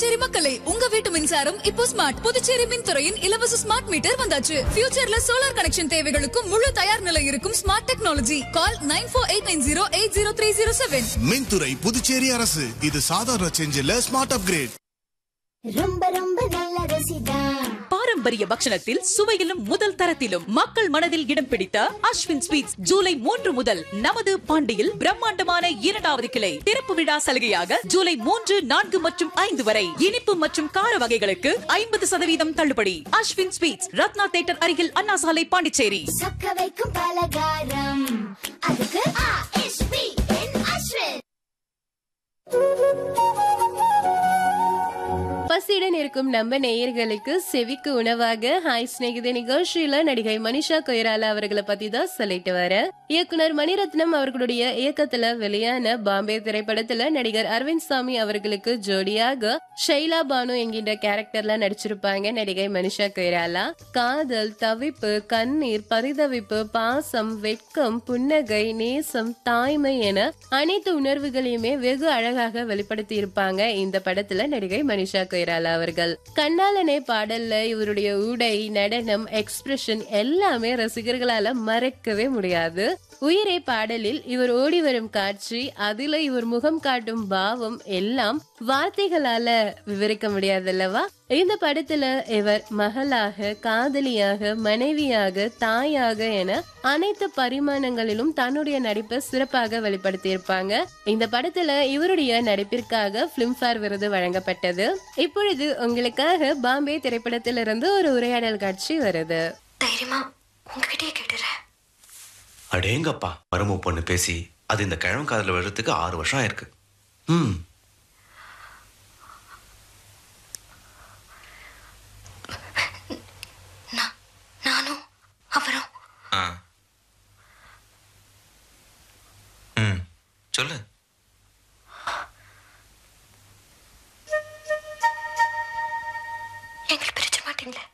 புதுச்சேரி மக்களே உங்க வீட்டு மின்சாரம் இப்போ ஸ்மார்ட் புதுச்சேரி மின்துறையின் இலவச ஸ்மார்ட் மீட்டர் வந்தாச்சு ஃபியூச்சர்ல சோலார் கனெக்ஷன் தேவைகளுக்கும் முழு தயார் நிலை இருக்கும் smart technology call nine four eight nine zero eight zero three zero seven மின்துறை புதுச்சேரி அரசு இது சாதாரண சேஞ்ச் இல்ல ஸ்மார்ட் அப்கிரேட் ரொம்ப ரொம்ப நல்ல ருசிதா பாரம்பரிய பக்ஷணத்தில் சுவையிலும் முதல் தரத்திலும் மக்கள் மனதில் இடம் பிடித்த அஸ்வின் ஸ்வீட்ஸ் ஜூலை மூன்று முதல் நமது பாண்டியில் பிரம்மாண்டமான இரண்டாவது கிளை திறப்பு விழா சலுகையாக ஜூலை மூன்று நான்கு மற்றும் ஐந்து வரை இனிப்பு மற்றும் கார வகைகளுக்கு ஐம்பது சதவீதம் தள்ளுபடி அஸ்வின் ஸ்வீட்ஸ் ரத்னா தேட்டர் அருகில் அண்ணா சாலை பாண்டிச்சேரி சொக்க வைக்கும் பலகாரம் அதுக்கு ஆ.எஸ்.பி. என் அஸ்வின் பசியுடன் இருக்கும் நம்ம நேயர்களுக்கு செவிக்கு உணவாக ஹாய் சிநேகித நிகழ்ச்சியில நடிகை மனிஷா கொய்ராலா அவர்களை பத்தி தான் சொல்லிட்டு வர இயக்குனர் மணிரத்னம் அவர்களுடைய இயக்கத்துல வெளியான பாம்பே திரைப்படத்துல நடிகர் அரவிந்த் சாமி அவர்களுக்கு ஜோடியாக ஷைலா பானு என்கின்ற கேரக்டர்ல நடிச்சிருப்பாங்க நடிகை மனிஷா கொய்ராலா காதல் தவிப்பு கண்ணீர் பரிதவிப்பு பாசம் வெட்கம் புன்னகை நேசம் தாய்மை என அனைத்து உணர்வுகளையுமே வெகு அழகாக வெளிப்படுத்தி இருப்பாங்க இந்த படத்துல நடிகை மனிஷா கொய்ராலா அவர்கள் கண்ணாலனே பாடல்ல இவருடைய உடை நடனம் எக்ஸ்பிரஷன் எல்லாமே ரசிகர்களால மறக்கவே முடியாது உயிரை பாடலில் இவர் ஓடி வரும் காட்சி அதுல இவர் முகம் காட்டும் பாவம் எல்லாம் வார்த்தைகளால விவரிக்க முடியாதல்லவா இந்த படத்துல இவர் மகளாக காதலியாக மனைவியாக தாயாக என அனைத்து பரிமாணங்களிலும் தன்னுடைய நடிப்பை சிறப்பாக வெளிப்படுத்தியிருப்பாங்க இந்த படத்துல இவருடைய நடிப்பிற்காக பிலிம்ஃபேர் விருது வழங்கப்பட்டது இப்பொழுது உங்களுக்காக பாம்பே திரைப்படத்திலிருந்து ஒரு உரையாடல் காட்சி வருது தைரியமா உங்ககிட்டயே கேட்டுறேன் அடேங்கப்பா மரும பொண்ணு பேசி அது இந்த கிழவன் காதுல விழுறதுக்கு ஆறு வருஷம் ஆயிருக்கு ம் நான் நானும் அவரும் ஆ ம் சொல்லு எங்களை பிரிச்ச மாட்டீங்களே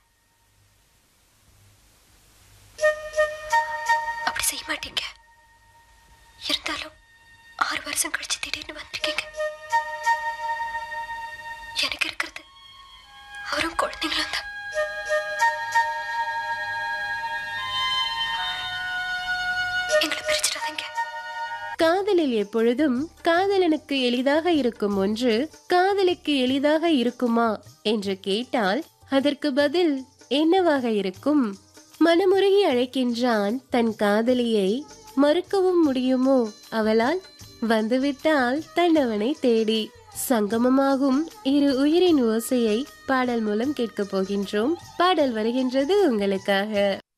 அப்படி செய்ய மாட்டீங்க இருந்தாலும் ஆறு வருஷம் கழிச்சு திடீர்னு வந்திருக்கீங்க எனக்கு இருக்கிறது அவரும் குழந்தைங்களும் தான் எங்களை பிரிச்சிடாதீங்க காதலில் எப்பொழுதும் காதலனுக்கு எளிதாக இருக்கும் ஒன்று காதலிக்கு எளிதாக இருக்குமா என்று கேட்டால் அதற்கு பதில் என்னவாக இருக்கும் மனமுருகி அழைக்கின்றான் தன் காதலியை மறுக்கவும் முடியுமோ அவளால் வந்துவிட்டால் தன்னவனை தேடி சங்கமமாகும் இரு உயிரின் ஓசையை பாடல் மூலம் கேட்கப் போகின்றோம் பாடல் வருகின்றது உங்களுக்காக